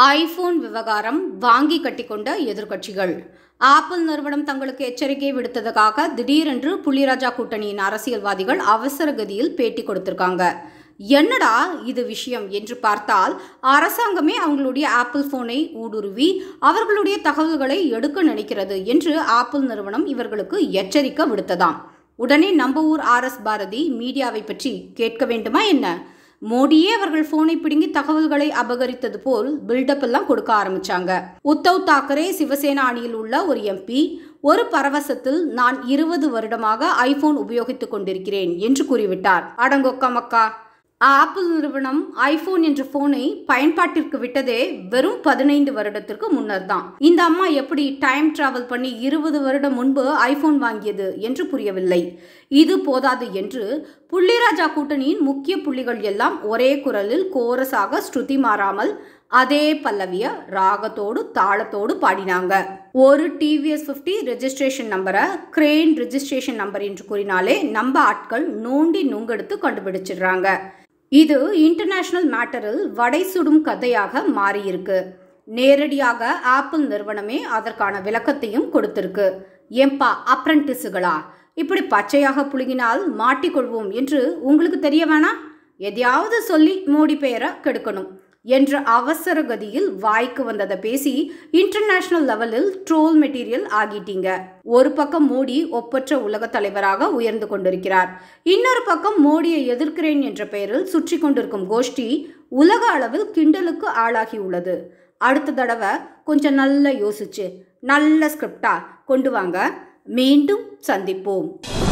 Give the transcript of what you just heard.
iPhone விவகாரம் வாங்கி கட்டிக்கொண்ட எதிர்க்கட்சிகள் ஆப்பிள் நிறுவனம் தங்களுக்கு எச்சரிக்கை விடுத்ததுக்காக திடீரென்று புள்ளிராஜா கூட்டணியின் அரசியல்வாதிகள் அவசர கதியில் பேட்டி கொடுத்திருக்காங்க என்னடா இது விஷயம் என்று பார்த்தால் அரசாங்கமே அவங்களுடைய ஆப்பிள் போனை ஊடுருவி அவர்களுடைய தகவல்களை எடுக்க நினைக்கிறது என்று ஆப்பிள் நிறுவனம் இவர்களுக்கு எச்சரிக்கை விடுத்ததாம் உடனே நம்ம ஊர் ஆர் எஸ் பாரதி மீடியாவை பற்றி கேட்க வேண்டுமா என்ன மோடியே அவர்கள் போனை பிடுங்கி தகவல்களை அபகரித்தது போல் பில்டப் எல்லாம் கொடுக்க ஆரம்பிச்சாங்க உத்தவ் தாக்கரே சிவசேனா அணியில் உள்ள ஒரு எம்பி ஒரு பரவசத்தில் நான் இருபது வருடமாக ஐபோன் உபயோகித்துக் கொண்டிருக்கிறேன் என்று கூறிவிட்டார் அடங்கொக்க மக்கா ஆப்பிள் நிறுவனம் ஐபோன் என்ற போனை பயன்பாட்டிற்கு விட்டதே வெறும் பதினைந்து வருடத்திற்கு முன்னர் தான் இந்த அம்மா எப்படி டைம் டிராவல் பண்ணி இருபது வருடம் முன்பு ஐபோன் வாங்கியது என்று புரியவில்லை இது போதாது என்று புள்ளிராஜா கூட்டணியின் முக்கிய புள்ளிகள் எல்லாம் ஒரே குரலில் கோரஸாக ஸ்ருதி மாறாமல் அதே பல்லவிய ராகத்தோடு தாளத்தோடு பாடினாங்க ஒரு டிவிஎஸ் ஃபிஃப்டி ரெஜிஸ்ட்ரேஷன் நம்பரை கிரேன் ரெஜிஸ்ட்ரேஷன் நம்பர் என்று கூறினாலே நம்ம ஆட்கள் நோண்டி நுங்கெடுத்து கண்டுபிடிச்சிடுறாங்க இது இன்டர்நேஷனல் மேட்டரில் வடை சுடும் கதையாக மாறியிருக்கு நேரடியாக ஆப்பிள் நிறுவனமே அதற்கான விளக்கத்தையும் கொடுத்திருக்கு ஏம்பா அப்ரண்டிஸுகளா இப்படி பச்சையாக புழுங்கினால் மாட்டிக்கொள்வோம் என்று உங்களுக்கு தெரிய வேணாம் எதையாவது சொல்லி மோடி பெயரை கெடுக்கணும் என்ற அவசர கதியில் வாய்க்கு வந்ததை பேசி இன்டர்நேஷனல் லெவலில் ட்ரோல் மெட்டீரியல் ஆகிட்டீங்க ஒரு பக்கம் மோடி ஒப்பற்ற உலக தலைவராக உயர்ந்து கொண்டிருக்கிறார் இன்னொரு பக்கம் மோடியை எதிர்க்கிறேன் என்ற பெயரில் சுற்றி கொண்டிருக்கும் கோஷ்டி உலக அளவில் கிண்டலுக்கு ஆளாகி உள்ளது அடுத்த தடவை கொஞ்சம் நல்லா யோசிச்சு நல்ல ஸ்கிரிப்டா கொண்டு வாங்க மீண்டும் சந்திப்போம்